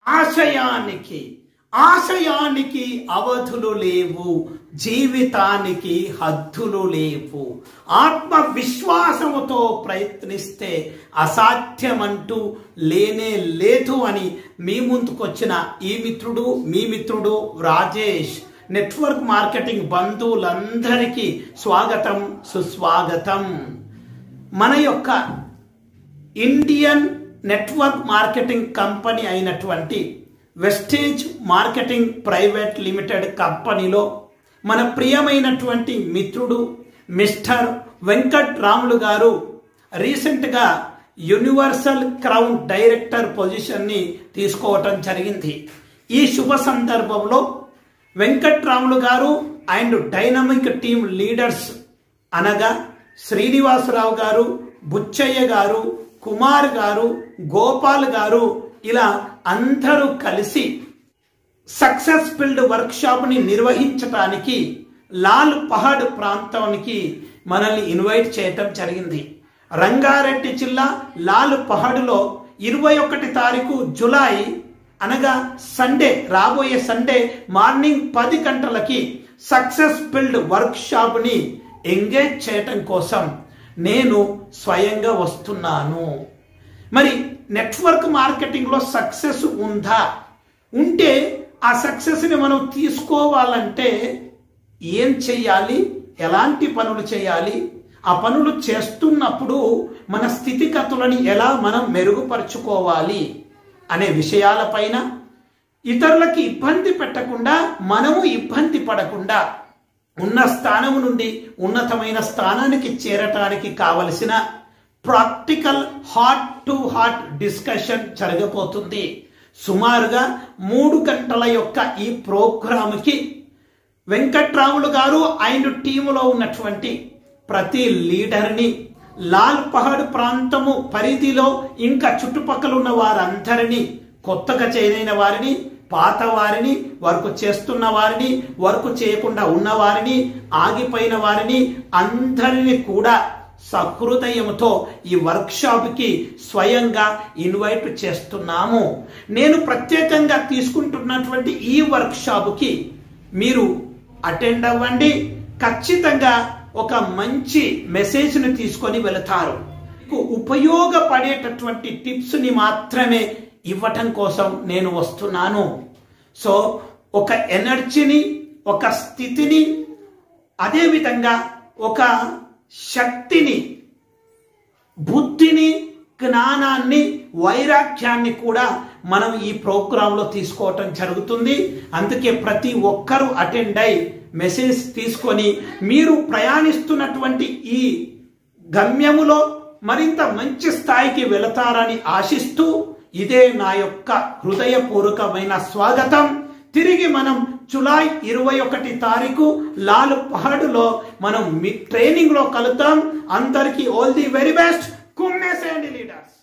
ఆశయానికి ఆశయానికి అవధులు లేవు జీవితానికి హద్దులు లేవు ఆత్మవిశ్వాసముతో ప్రయత్నిస్తే అసాధ్యమంటూ లేనే లేదు అని మీ ముందుకొచ్చిన ఈ మిత్రుడు మీ మిత్రుడు రాజేష్ నెట్వర్క్ మార్కెటింగ్ బంధువులందరికీ స్వాగతం సుస్వాగతం మన యొక్క ఇండియన్ నెట్వర్క్ మార్కెటింగ్ కంపెనీ అయినటువంటి వెస్టేజ్ మార్కెటింగ్ ప్రైవేట్ లిమిటెడ్ కంపెనీలో మన ప్రియమైనటువంటి మిత్రుడు మిస్టర్ వెంకట్ రాములు గారు రీసెంట్గా యూనివర్సల్ క్రౌన్ డైరెక్టర్ పొజిషన్ని తీసుకోవటం జరిగింది ఈ శుభ సందర్భంలో వెంకట్ రాములు గారు అండ్ డైనమిక్ టీమ్ లీడర్స్ అనగా శ్రీనివాసరావు గారు బుచ్చయ్య గారు కుమార్ గారు గోపాల్ గారు ఇలా అందరూ కలిసి సక్సెస్ ఫీల్డ్ వర్క్ షాప్ని నిర్వహించటానికి లాల్ పహాడ్ ప్రాంతానికి మనల్ని ఇన్వైట్ చేయటం జరిగింది రంగారెడ్డి జిల్లా లాల్ పహాడ్లో ఇరవై ఒకటి తారీఖు జులై అనగా సండే రాబోయే సండే మార్నింగ్ పది గంటలకి సక్సెస్ ఫీల్డ్ వర్క్ షాప్ని ఎంగేజ్ చేయటం కోసం నేను స్వయంగా వస్తున్నాను మరి నెట్వర్క్ మార్కెటింగ్లో సక్సెస్ ఉందా ఉంటే ఆ సక్సెస్ని మనం తీసుకోవాలంటే ఏం చెయ్యాలి ఎలాంటి పనులు చేయాలి ఆ పనులు చేస్తున్నప్పుడు మన స్థితిగతులని ఎలా మనం మెరుగుపరుచుకోవాలి అనే విషయాలపైన ఇతరులకి ఇబ్బంది పెట్టకుండా మనము ఇబ్బంది పడకుండా ఉన్న స్థానం నుండి ఉన్నతమైన స్థానానికి చేరటానికి కావలసిన practical heart to heart discussion జరగబోతుంది సుమారుగా మూడు గంటల యొక్క ఈ ప్రోగ్రాముకి వెంకట్రాములు గారు ఆయన టీములో ఉన్నటువంటి ప్రతి లీడర్ని లాల్ పహాడ్ ప్రాంతము పరిధిలో ఇంకా చుట్టుపక్కల ఉన్న వారందరినీ కొత్తగా చేరైన వారిని పాత వారిని వర్క్ చేస్తున్న వారిని వర్క్ చేయకుండా ఉన్న వారిని ఆగిపోయిన వారిని అందరిని కూడా సహృదయంతో ఈ వర్క్షాప్కి స్వయంగా ఇన్వైట్ చేస్తున్నాము నేను ప్రత్యేకంగా తీసుకుంటున్నటువంటి ఈ వర్క్షాప్కి మీరు అటెండ్ అవ్వండి ఖచ్చితంగా ఒక మంచి మెసేజ్ని తీసుకొని వెళతారు మీకు ఉపయోగపడేటటువంటి టిప్స్ని మాత్రమే ఇవ్వటం కోసం నేను వస్తున్నాను సో ఒక ఎనర్జీని ఒక స్థితిని అదేవిధంగా ఒక శక్తిని బుద్ధిని జ్ఞానాన్ని వైరాగ్యాన్ని కూడా మనం ఈ ప్రోగ్రాంలో తీసుకోవటం జరుగుతుంది అందుకే ప్రతి ఒక్కరూ అటెండ్ అయి మెసేజ్ తీసుకొని మీరు ప్రయాణిస్తున్నటువంటి ఈ గమ్యములో మరింత మంచి స్థాయికి వెళతారని ఆశిస్తూ ఇదే నా యొక్క హృదయపూర్వకమైన స్వాగతం తిరిగి మనం జులై ఇరవై ఒకటి తారీఖు లాల్ పహాడులో మనం మీ ట్రైనింగ్ లో కలుద్దాం అందరికీ ఆల్ ది వెరీ బెస్ట్ కుమ్మేసేయండి లీడర్స్